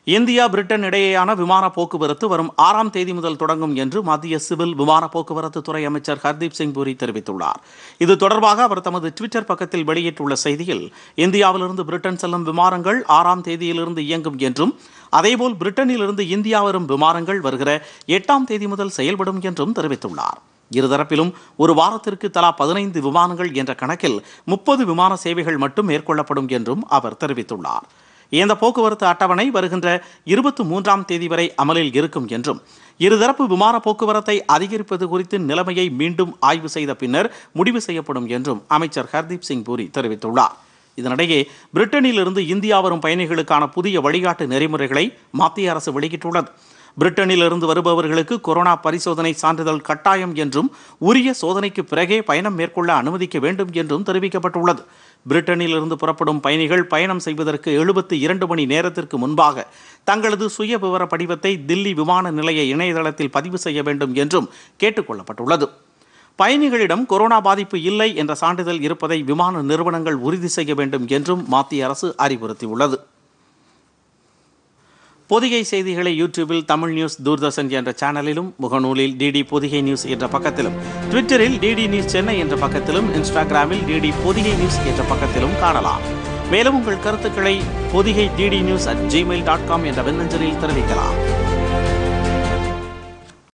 India Britain இடையேயான விமான போக்குவரத்து வரும் ஆறாம் தேதி முதல் தொடங்கும் என்று மத்திய சிவில் விமான போக்குவரத்து துறை அமைச்சர் ஹர்தீப் சிங் பூரி தெரிவித்துள்ளார் இது தொடர்பாக அவர் தமது ட்விட்டர் பக்கத்தில் வெளியிட்டுள்ள செய்தியில் இந்தியாவிலிருந்து பிரிட்டன் செல்லும் விமானங்கள் ஆறாம் தேதியிலிருந்து இயங்கும் என்றும் அதேபோல் பிரிட்டனிலிருந்து இந்தியா வரும் விமானங்கள் வருகிற எட்டாம் தேதி முதல் செயல்படும் என்றும் தெரிவித்துள்ளார் இருதரப்பிலும் ஒரு வாரத்திற்கு தலா பதினைந்து விமானங்கள் என்ற கணக்கில் முப்பது விமான சேவைகள் மட்டும் மேற்கொள்ளப்படும் என்றும் அவர் தெரிவித்துள்ளார் இந்த போக்குவரத்து அட்டவணை வருகின்ற இருபத்தி மூன்றாம் தேதி வரை அமலில் இருக்கும் என்றும் இருதரப்பு விமான போக்குவரத்தை அதிகரிப்பது குறித்து நிலைமையை மீண்டும் ஆய்வு செய்த பின்னர் முடிவு செய்யப்படும் என்றும் அமைச்சர் ஹர்தீப் சிங் பூரி தெரிவித்துள்ளார் இதனிடையே பிரிட்டனிலிருந்து இந்தியா வரும் பயணிகளுக்கான புதிய வழிகாட்டு நெறிமுறைகளை மத்திய அரசு வெளியிட்டுள்ளது பிரிட்டனிலிருந்து வருபவர்களுக்கு கொரோனா பரிசோதனை சான்றிதழ் கட்டாயம் என்றும் உரிய சோதனைக்கு பிறகே பயணம் மேற்கொள்ள அனுமதிக்க வேண்டும் என்றும் தெரிவிக்கப்பட்டுள்ளது பிரிட்டனிலிருந்து புறப்படும் பயணிகள் பயணம் செய்வதற்கு எழுபத்தி இரண்டு மணி நேரத்திற்கு முன்பாக தங்களது சுய விவர படிவத்தை தில்லி விமான நிலைய இணையதளத்தில் பதிவு செய்ய வேண்டும் என்றும் கேட்டுக்கொள்ளப்பட்டுள்ளது பயணிகளிடம் கொரோனா பாதிப்பு இல்லை என்ற சான்றிதழ் இருப்பதை விமான நிறுவனங்கள் உறுதி செய்ய வேண்டும் என்றும் மத்திய அரசு அறிவுறுத்தியுள்ளது பொதிகை செய்திகளை யூடியூபில் தமிழ் நியூஸ் தூர்தர்ஷன் என்ற சேனலிலும் முகநூலில் டிடி பொதிகை நியூஸ் என்ற பக்கத்திலும் ட்விட்டரில் டிடி நியூஸ் சென்னை என்ற பக்கத்திலும் இன்ஸ்டாகிராமில் டிடி பொதிகை நியூஸ் என்ற பக்கத்திலும் காணலாம் மேலும் உங்கள் கருத்துக்களை Podhigai DD news at Gmail dot com என்ற மின்னஞ்சலில் தெரிவிக்கலாம்